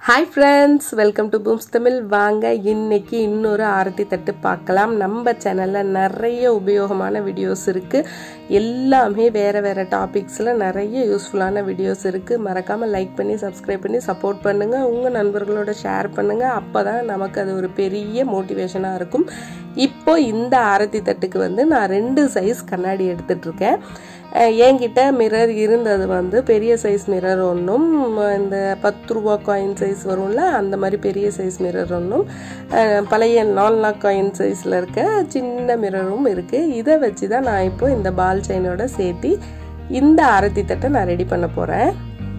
hi friends welcome to Booms Tamil வாங்க இன்னைக்கு இன்னொரு ஆரத்தி தட்டு பார்க்கலாம் நம்ம சேனலில் நிறைய உபயோகமான வீடியோஸ் இருக்குது எல்லாமே வேறு வேறு டாபிக்ஸில் நிறைய யூஸ்ஃபுல்லான வீடியோஸ் இருக்குது மறக்காமல் லைக் பண்ணி சப்ஸ்கிரைப் பண்ணி சப்போர்ட் பண்ணுங்கள் உங்கள் நண்பர்களோட ஷேர் பண்ணுங்கள் அப்போ தான் நமக்கு அது ஒரு பெரிய மோட்டிவேஷனாக இருக்கும் இப்போ இந்த ஆரத்தி தட்டுக்கு வந்து நான் ரெண்டு சைஸ் கண்ணாடி எடுத்துட்ருக்கேன் என்கிட்ட மிரர் இருந்தது வந்து பெரிய சைஸ் மிரர் ஒன்றும் இந்த பத்து ரூபா காயின் சைஸ் வரும்ல அந்த மாதிரி பெரிய சைஸ் மிரர் ஒன்றும் பழைய நால் லாக் காயின் சைஸில் இருக்க சின்ன மிரரும் இருக்குது இதை வச்சு தான் நான் இப்போ இந்த பால் செயினோட சேர்த்து இந்த ஆரத்தி தட்டை நான் ரெடி பண்ண போகிறேன்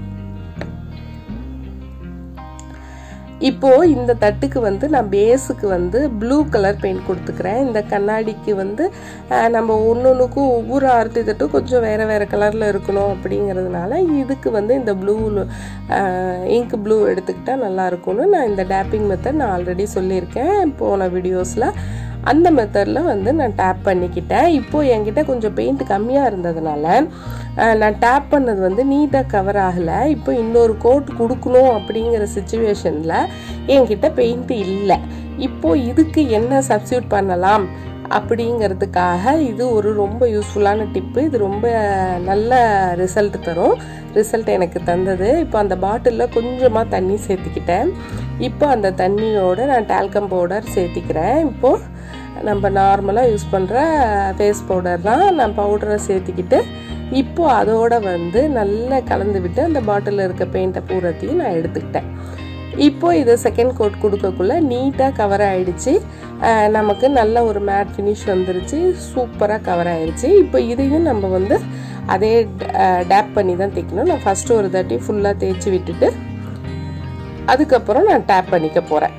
இப்போ இந்த தட்டுக்கு வந்து நான் பேஸுக்கு வந்து ப்ளூ கலர் பெயிண்ட் கொடுத்துக்கிறேன் இந்த கண்ணாடிக்கு வந்து நம்ம ஒன்று ஒன்றுக்கும் ஒவ்வொரு ஆரத்தி தட்டும் கொஞ்சம் வேறு வேறு கலரில் இருக்கணும் அப்படிங்கிறதுனால இதுக்கு வந்து இந்த ப்ளூ இங்க் ப்ளூ எடுத்துக்கிட்டால் நல்லா இருக்கும்னு நான் இந்த டேப்பிங் மெத்தட் நான் ஆல்ரெடி சொல்லியிருக்கேன் போன வீடியோஸில் அந்த மெத்தடில் வந்து நான் டேப் பண்ணிக்கிட்டேன் இப்போது என்கிட்ட கொஞ்சம் பெயிண்ட் கம்மியாக இருந்ததுனால நான் டேப் பண்ணது வந்து நீட்டாக கவர் ஆகலை இப்போ இன்னொரு கோட் கொடுக்கணும் அப்படிங்கிற சுச்சுவேஷனில் என்கிட்ட பெயிண்ட் இல்லை இப்போது இதுக்கு என்ன சப்ஸ்டியூட் பண்ணலாம் அப்படிங்கிறதுக்காக இது ஒரு ரொம்ப யூஸ்ஃபுல்லான டிப்பு இது ரொம்ப நல்ல ரிசல்ட் தரும் ரிசல்ட் எனக்கு தந்தது இப்போ அந்த பாட்டிலில் கொஞ்சமாக தண்ணி சேர்த்துக்கிட்டேன் இப்போ அந்த தண்ணியோட நான் டால்கம் பவுடர் சேர்த்திக்கிறேன் இப்போது நம்ம நார்மலாக யூஸ் பண்ணுற ஃபேஸ் பவுடர் தான் நான் பவுடரை சேர்த்திக்கிட்டு இப்போது அதோட வந்து நல்லா கலந்து விட்டு அந்த பாட்டிலில் இருக்க பெயிண்ட்டை பூரத்தையும் நான் எடுத்துக்கிட்டேன் இப்போ இது செகண்ட் கோட் கொடுக்கக்குள்ள நீட்டாக கவர் ஆகிடுச்சு நமக்கு நல்ல ஒரு மேட் ஃபினிஷ் வந்துருச்சு சூப்பராக கவர் ஆயிடுச்சு இப்போ இதையும் நம்ம வந்து அதே டேப் பண்ணி தான் தைக்கணும் நான் ஃபஸ்ட்டு ஒரு தாட்டி ஃபுல்லாக தேய்ச்சி விட்டுட்டு அதுக்கப்புறம் நான் டேப் பண்ணிக்க போகிறேன்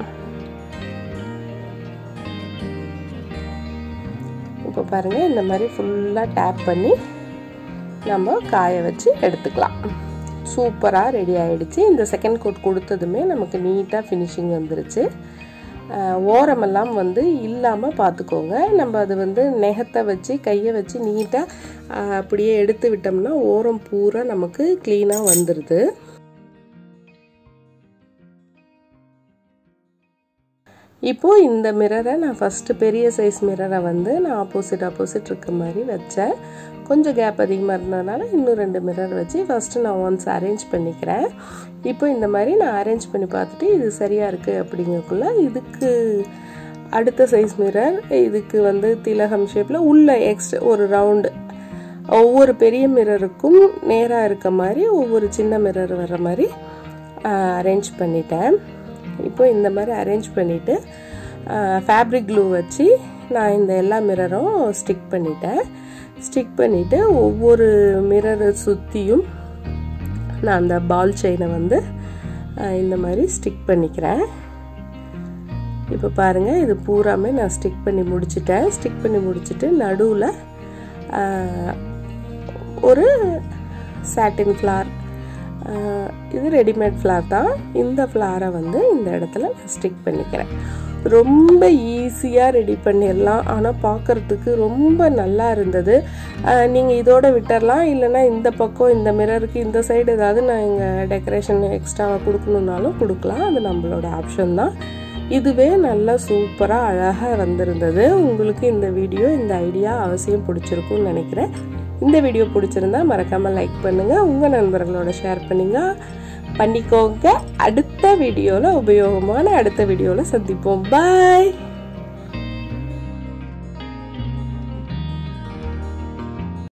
இப்போ பாருங்கள் இந்த மாதிரி ஃபுல்லாக டேப் பண்ணி நம்ம காய வச்சு எடுத்துக்கலாம் சூப்பராக ரெடி ஆகிடுச்சு இந்த செகண்ட் கோட் கொடுத்ததுமே நமக்கு நீட்டாக ஃபினிஷிங் வந்துருச்சு ஓரமெல்லாம் வந்து இல்லாமல் பார்த்துக்கோங்க நம்ம அது வந்து நெகத்தை வச்சு கையை வச்சு நீட்டாக அப்படியே எடுத்து விட்டோம்னா ஓரம் பூரா நமக்கு க்ளீனாக வந்துடுது இப்போது இந்த மிரரை நான் ஃபஸ்ட்டு பெரிய சைஸ் மிரரை வந்து நான் ஆப்போசிட் ஆப்போசிட் இருக்க மாதிரி வச்சேன் கொஞ்சம் கேப் அதிகமாக இருந்ததுனால இன்னும் ரெண்டு மிரர் வச்சு ஃபஸ்ட்டு நான் ஒன்ஸ் அரேஞ்ச் பண்ணிக்கிறேன் இப்போ இந்த மாதிரி நான் அரேஞ்ச் பண்ணி பார்த்துட்டு இது சரியாக இருக்குது அப்படிங்கக்குள்ள இதுக்கு அடுத்த சைஸ் மிரர் இதுக்கு வந்து திலகம் ஷேப்பில் உள்ள எக்ஸ்ட்ரா ஒரு ரவுண்டு ஒவ்வொரு பெரிய மிரருக்கும் நேராக இருக்க மாதிரி ஒவ்வொரு சின்ன மிரர் வர்ற மாதிரி அரேஞ்ச் பண்ணிட்டேன் இப்போ இந்த மாதிரி அரேஞ்ச் பண்ணிவிட்டு ஃபேப்ரிக் க்ளூ வச்சு நான் இந்த எல்லா மிரரும் ஸ்டிக் பண்ணிட்டேன் ஸ்டிக் பண்ணிவிட்டு ஒவ்வொரு மிரரை சுற்றியும் நான் அந்த பால் செயினை வந்து இந்த மாதிரி ஸ்டிக் பண்ணிக்கிறேன் இப்போ பாருங்கள் இது பூராமே நான் ஸ்டிக் பண்ணி முடிச்சிட்டேன் ஸ்டிக் பண்ணி முடிச்சுட்டு நடுவில் ஒரு சாட்டின் ஃப்ளார் இது ரெடிமேட் ஃப்ளார் தான் இந்த ஃப்ளாரை வந்து இந்த இடத்துல நான் ஸ்டிக் பண்ணிக்கிறேன் ரொம்ப ஈஸியாக ரெடி பண்ணிடலாம் ஆனால் பார்க்குறதுக்கு ரொம்ப நல்லா இருந்தது நீங்கள் இதோட விட்டுறலாம் இல்லைனா இந்த பக்கம் இந்த மிரருக்கு இந்த சைடு ஏதாவது நான் இங்கே டெக்கரேஷன் எக்ஸ்ட்ராவாக கொடுக்கணுன்னாலும் கொடுக்கலாம் அது நம்மளோட ஆப்ஷன் தான் இதுவே நல்லா சூப்பராக அழகாக வந்திருந்தது உங்களுக்கு இந்த வீடியோ இந்த ஐடியா அவசியம் பிடிச்சிருக்கும்னு நினைக்கிறேன் இந்த வீடியோ பிடிச்சிருந்தா மறக்காமல் லைக் பண்ணுங்கள் உங்கள் நண்பர்களோட ஷேர் பண்ணுங்க பண்ணிக்கோங்க அடுத்த வீடியோவில் உபயோகமான அடுத்த வீடியோவில் சந்திப்போம் பாய்